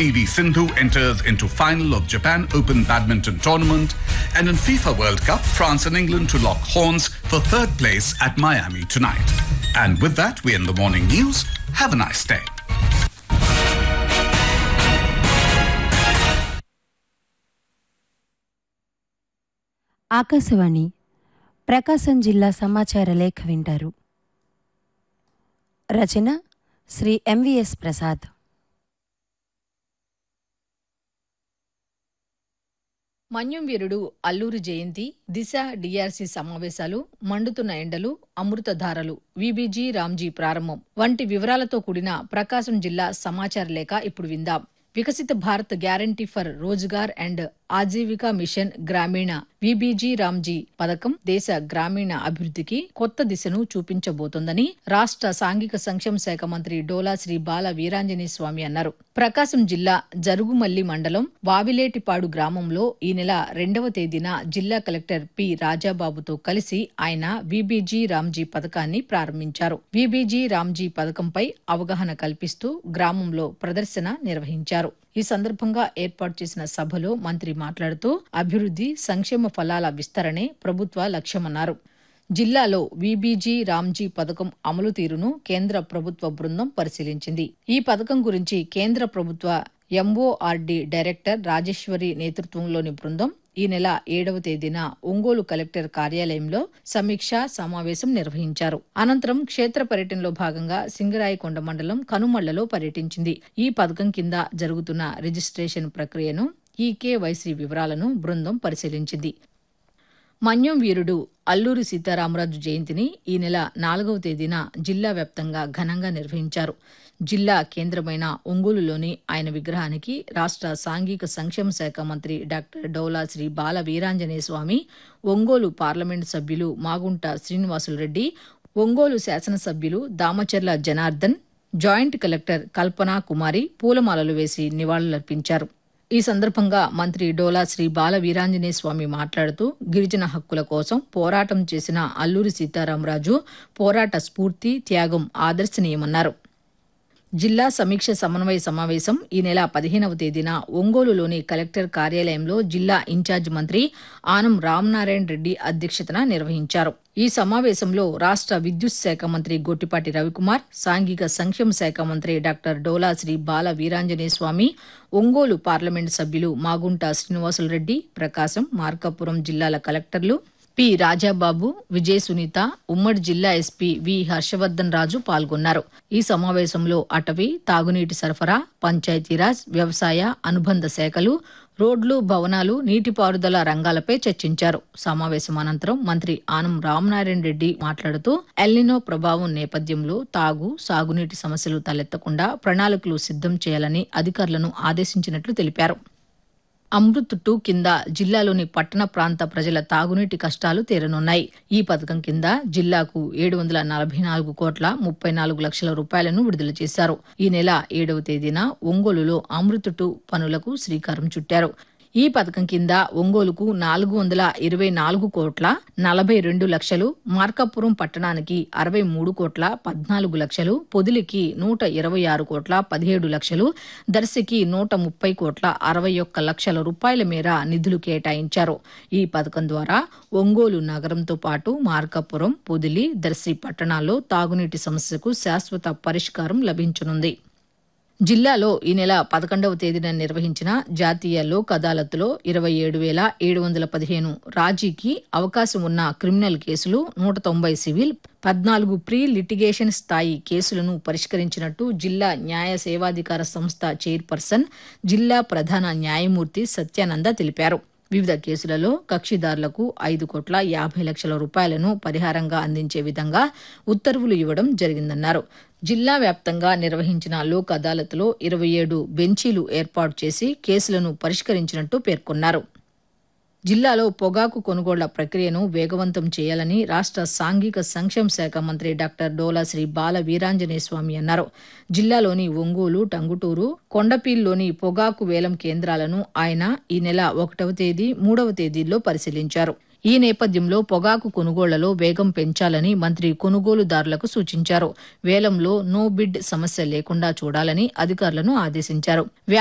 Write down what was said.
PV Sindhu enters into final of Japan Open Badminton Tournament. And in FIFA World Cup, France and England to lock horns for third place at Miami tonight. And with that, we end the morning news. Have a nice day. Akashvani ప్రకాశం జిల్లా సమాచార లేఖ వింటారు రచన Shri MVS Prasad మన్యం వీరుడు అల్లూరి జయంతి దిశ DRC సమావేశాలు మండుతున్న ఎండలు అమృతధారలు విబిజీ రామ్జీ ప్రారంభం వంటి వివరాలతో కూడిన ప్రకాశం జిల్లా సమాచార లేఖ ఇప్పుడు విందాం Viksit Bharat guarantee for Rozgar and Ajeevika mission Gramin VBG Ramji పథకం దేశ గ్రామీణ అభివృద్ధికి కొత్త దిశను చూపించబోతోందని రాష్ట్ర సాంఘిక సంక్షేమ శాఖ మంత్రి డోలా శ్రీ బాల వీరాంజనేయ స్వామి అన్నారు ప్రకాశం జిల్లా జరుగుమల్లి మండలం వావిలేటిపాడు గ్రామంలో ఈ నెల రెండవ తేదీన జిల్లా కలెక్టర్ పి రాజాబాబుతో కలిసి ఆయన విబిజీ రామ్జీ పథకాన్ని ప్రారంభించారు విబిజీ రామ్జీ పథకంపై అవగాహన కల్పిస్తూ గ్రామంలో ప్రదర్శన నిర్వహించారు ఈ సందర్భంగా ఏర్పాటు చేసిన సభలో మంత్రి మాట్లాడుతూ అభివృద్ధి సంక్షేమ ఫలాల విస్తరణే ప్రభుత్వ లక్ష్యమన్నారు జిల్లాలో విబీజీ రామ్జీ పథకం అమలు తీరును కేంద్ర ప్రభుత్వ బృందం పరిశీలించింది ఈ పథకం గురించి కేంద్ర ప్రభుత్వ ఎంఓఆర్డీ డైరెక్టర్ రాజేశ్వరి నేతృత్వంలోని బృందం ఈ నెల ఏడవ తేదీన ఒంగోలు కలెక్టర్ కార్యాలయంలో సమీక్షా సమావేశం నిర్వహించారు అనంతరం క్షేత్ర పర్యటనలో భాగంగా సింగరాయకొండ మండలం కనుమళ్లలో పర్యటించింది ఈ పథకం కింద జరుగుతున్న రిజిస్ట్రేషన్ ప్రక్రియను ఈ కేవైసీ వివరాలను బృందం పరిశీలించింది మన్యం వీరుడు అల్లూరి సీతారామరాజు జయంతిని ఈ నెల నాలుగవ తేదీన జిల్లా వ్యాప్తంగా ఘనంగా నిర్వహించారు జిల్లా కేంద్రమైన ఒంగోలులోని ఆయన విగ్రహానికి రాష్ట్ర సాంఘిక సంక్షేమ శాఖ మంత్రి డాక్టర్ డౌలా శ్రీ బాల వీరాంజనేయ స్వామి ఒంగోలు పార్లమెంటు సభ్యులు మాగుంట శ్రీనివాసులరెడ్డి ఒంగోలు శాసనసభ్యులు దామచర్ల జనార్దన్ జాయింట్ కలెక్టర్ కల్పనా కుమారి పూలమాలలు వేసి నివాళులర్పించారు ఈ సందర్భంగా మంత్రి డోలా శ్రీ బాల వీరాంజనేయ స్వామి మాట్లాడుతూ గిరిజన హక్కుల కోసం పోరాటం చేసిన అల్లూరి సీతారామరాజు పోరాట స్ఫూర్తి త్యాగం ఆదర్శనీయమన్నారు జిల్లా సమీక్ష సమన్వయ సమావేశం ఈ నెల పదిహేనవ తేదీన ఒంగోలులోని కలెక్టర్ కార్యాలయంలో జిల్లా ఇన్ఛార్జ్ మంత్రి ఆనం రామనారాయణ రెడ్డి అధ్యక్షతన నిర్వహించారు ఈ సమావేశంలో రాష్ట్ర విద్యుత్ శాఖ మంత్రి గొట్టిపాటి రవికుమార్ సాంఘిక సంక్షేమ శాఖ మంత్రి డాక్టర్ డోలా శ్రీ బాల వీరాంజనేయ స్వామి ఒంగోలు పార్లమెంటు సభ్యులు మాగుంట శ్రీనివాసులరెడ్డి ప్రకాశం మార్కాపురం జిల్లాల కలెక్టర్లు పి రాజాబాబు విజయ సునీత ఉమ్మడి జిల్లా ఎస్పీ వి హర్షవర్ధన్ రాజు పాల్గొన్నారు ఈ సమావేశంలో అటవీ తాగునీటి సరఫరా పంచాయతీరాజ్ వ్యవసాయ అనుబంధ శాఖలు రోడ్లు భవనాలు నీటిపారుదల రంగాలపై చర్చించారు సమావేశం అనంతరం మంత్రి ఆనం రామనారాయణ రెడ్డి మాట్లాడుతూ ఎల్నినో ప్రభావం నేపథ్యంలో తాగు సాగునీటి సమస్యలు తలెత్తకుండా ప్రణాళికలు సిద్ధం చేయాలని అధికారులను ఆదేశించినట్లు తెలిపారు అమృత్ టూ కింద జిల్లాలోని పట్టణ ప్రాంత ప్రజల తాగునీటి కష్టాలు తీరనున్నాయి ఈ పథకం కింద జిల్లాకు ఏడు వందల నలభై నాలుగు కోట్ల ముప్పై నాలుగు లక్షల రూపాయలను విడుదల చేశారు ఈ నెల ఏడవ తేదీన ఒంగోలులో అమృత్ టూ పనులకు శ్రీకారం చుట్టారు ఈ పథకం కింద ఒంగోలుకు నాలుగు వందల ఇరవై నాలుగు కోట్ల నలభై రెండు లక్షలు మార్కాపురం పట్టణానికి అరవై మూడు కోట్ల పద్నాలుగు లక్షలు పొదిలికి నూట ఇరవై ఆరు కోట్ల పదిహేడు లక్షలు దర్శికి నూట ముప్పై కోట్ల అరవై ఒక్క లక్షల రూపాయల మేర నిధులు కేటాయించారు ఈ పథకం ద్వారా ఒంగోలు నగరంతో పాటు మార్కాపురం పొదిలి దర్శి పట్టణాల్లో తాగునీటి సమస్యకు శాశ్వత పరిష్కారం లభించనుంది జిల్లాలో ఈ నెల పదకొండవ తేదీన నిర్వహించిన జాతీయ లోక్ అదాలత్లో ఇరవై ఏడు వేల ఏడు వందల పదిహేను రాజీకి అవకాశం ఉన్న క్రిమినల్ కేసులు నూట తొంభై సివిల్ పద్నాలుగు ప్రీ లిటిగేషన్ స్థాయి కేసులను పరిష్కరించినట్టు జిల్లా న్యాయ సేవాధికార సంస్థ చైర్పర్సన్ జిల్లా ప్రధాన న్యాయమూర్తి సత్యానంద తెలిపారు వివిధ కేసులలో కక్షిదారులకు ఐదు కోట్ల యాభై లక్షల రూపాయలను పరిహారంగా అందించే విధంగా ఉత్తర్వులు ఇవ్వడం జరిగిందన్నారు జిల్లా వ్యాప్తంగా నిర్వహించిన లోక్ అదాలత్లో ఇరవై ఏడు బెంచీలు ఏర్పాటు చేసి కేసులను పరిష్కరించినట్టు పేర్కొన్నారు జిల్లాలో పొగాకు కొనుగోళ్ల ప్రక్రియను వేగవంతం చేయాలని రాష్ట్ర సాంఘిక సంక్షేమ శాఖ మంత్రి డాక్టర్ డోలా శ్రీ బాల వీరాంజనేయ స్వామి అన్నారు జిల్లాలోని ఒంగోలు టంగుటూరు కొండపీల్లోని పొగాకు వేలం కేంద్రాలను ఆయన ఈ నెల ఒకటవ తేదీ మూడవ తేదీల్లో పరిశీలించారు ఈ నేపథ్యంలో పొగాకు కొనుగోళ్లలో వేగం పెంచాలని మంత్రి కొనుగోలుదారులకు సూచించారు వేలంలో నో బిడ్ సమస్య లేకుండా చూడాలని అధికారులను ఆదేశించారు